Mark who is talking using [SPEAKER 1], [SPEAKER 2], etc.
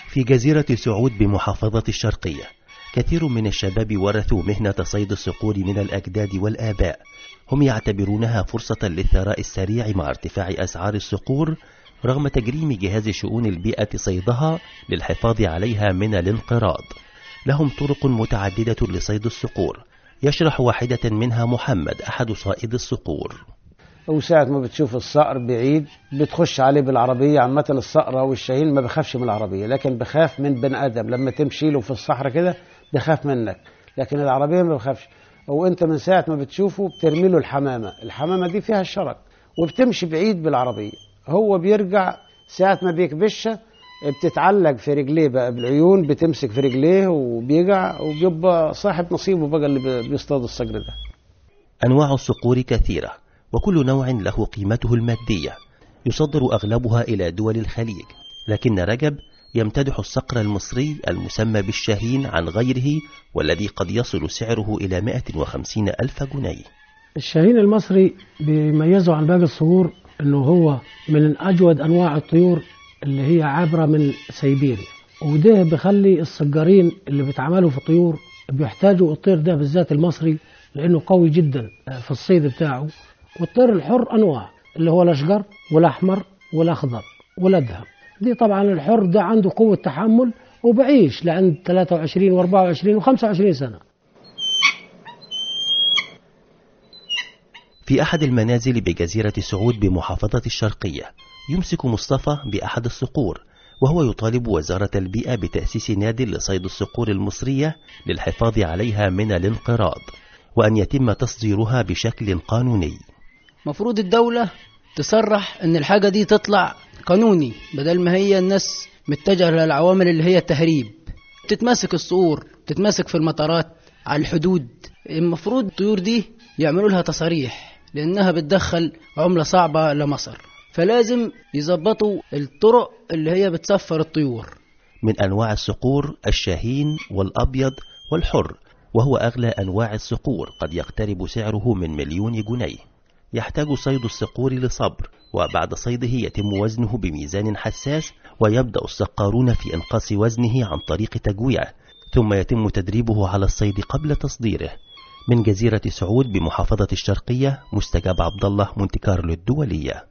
[SPEAKER 1] في جزيرة سعود بمحافظة الشرقية كثير من الشباب ورثوا مهنة صيد الصقور من الأجداد والآباء هم يعتبرونها فرصة للثراء السريع مع ارتفاع أسعار الصقور رغم تجريم جهاز شؤون البيئة صيدها للحفاظ عليها من الانقراض لهم طرق متعددة لصيد الصقور يشرح واحدة منها محمد أحد صائد الصقور
[SPEAKER 2] وساعة ما بتشوف الصقر بعيد بتخش عليه بالعربية عامة الصقر أو الشاهين ما بخافش من العربية لكن بخاف من بني آدم لما تمشي له في الصحراء كده بخاف منك لكن العربية ما بخافش وانت من ساعة ما بتشوفه بترمي له الحمامة الحمامة دي فيها الشرك وبتمشي بعيد بالعربية هو بيرجع ساعة ما بيكبشها بتتعلق في رجليه بقى بالعيون بتمسك في رجليه وبيقع وبيبقى صاحب نصيبه بقى اللي بيصطاد الصقر ده
[SPEAKER 1] أنواع الصقور كثيرة وكل نوع له قيمته المادية يصدر أغلبها إلى دول الخليج لكن رجب يمتدح الصقر المصري المسمى بالشاهين عن غيره والذي قد يصل سعره إلى 150 ألف جنيه
[SPEAKER 3] الشاهين المصري بيميزه عن باقي الصقور انه هو من اجود انواع الطيور اللي هي عابره من سيبيريا وده بيخلي الصقارين اللي بيتعاملوا في الطيور بيحتاجوا الطير ده بالذات المصري لانه قوي جدا في الصيد بتاعه والطير الحر انواع اللي هو الاشقر والاحمر والاخضر والادهم دي طبعا الحر ده عنده قوه تحمل وبعيش لعند 23 و24 و25 سنه
[SPEAKER 1] في أحد المنازل بجزيرة سعود بمحافظة الشرقية يمسك مصطفى بأحد الصقور وهو يطالب وزارة البيئة بتأسيس ناد لصيد الصقور المصرية للحفاظ عليها من الانقراض وأن يتم تصديرها بشكل قانوني
[SPEAKER 4] مفروض الدولة تصرح ان الحاجة دي تطلع قانوني بدل ما هي الناس متجهة للعوامل اللي هي التهريب تتماسك الصقور تتماسك في المطارات على الحدود المفروض الطيور دي يعملوا لها تصاريح لانها بتدخل عملة صعبة لمصر فلازم يظبطوا الطرق اللي هي بتسفر الطيور
[SPEAKER 1] من أنواع الصقور الشاهين والأبيض والحر وهو أغلى أنواع الصقور قد يقترب سعره من مليون جنيه يحتاج صيد الصقور لصبر وبعد صيده يتم وزنه بميزان حساس ويبدأ الصقارون في إنقاص وزنه عن طريق تجويعه ثم يتم تدريبه على الصيد قبل تصديره من جزيرة سعود بمحافظة الشرقية مستجاب عبد الله مونتي كارلو الدولية